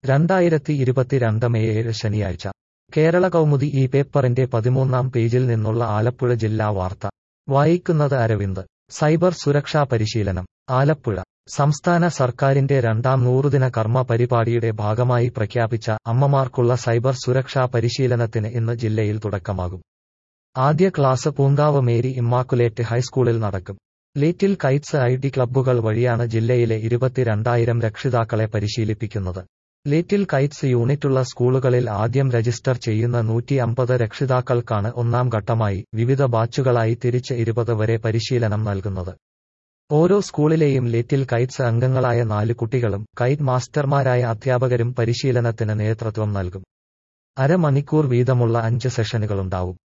രണ്ടായിരത്തി ഇരുപത്തിരണ്ട് മെയ് ഏഴ് ശനിയാഴ്ച കേരള കൗമുദി ഈ പേപ്പറിന്റെ പതിമൂന്നാം പേജിൽ നിന്നുള്ള ആലപ്പുഴ ജില്ലാ വാർത്ത വായിക്കുന്നത് അരവിന്ദ് സൈബർ സുരക്ഷാ പരിശീലനം ആലപ്പുഴ സംസ്ഥാന സർക്കാരിന്റെ രണ്ടാം നൂറുദിന കർമ്മ പരിപാടിയുടെ ഭാഗമായി പ്രഖ്യാപിച്ച അമ്മമാർക്കുള്ള സൈബർ സുരക്ഷാ പരിശീലനത്തിന് ഇന്ന് ജില്ലയിൽ തുടക്കമാകും ആദ്യ ക്ലാസ് പൂങ്കാവ് മേരി ഇമ്മാക്കുലേറ്റ് ഹൈസ്കൂളിൽ നടക്കും ലിറ്റിൽ കൈറ്റ്സ് ഐ ടി ക്ലബ്ബുകൾ വഴിയാണ് ജില്ലയിലെ ഇരുപത്തിരണ്ടായിരം രക്ഷിതാക്കളെ പരിശീലിപ്പിക്കുന്നത് ലിറ്റിൽ കൈറ്റ്സ് യൂണിറ്റുള്ള സ്കൂളുകളിൽ ആദ്യം രജിസ്റ്റർ ചെയ്യുന്ന നൂറ്റി അമ്പത് രക്ഷിതാക്കൾക്കാണ് ഒന്നാം ഘട്ടമായി വിവിധ ബാച്ചുകളായി തിരിച്ച് ഇരുപത് വരെ പരിശീലനം നൽകുന്നത് ഓരോ സ്കൂളിലെയും ലിറ്റിൽ കൈറ്റ്സ് അംഗങ്ങളായ നാല് കുട്ടികളും കൈറ്റ് മാസ്റ്റർമാരായ അധ്യാപകരും പരിശീലനത്തിന് നേതൃത്വം നൽകും അരമണിക്കൂർ വീതമുള്ള അഞ്ച് സെഷനുകളുണ്ടാവും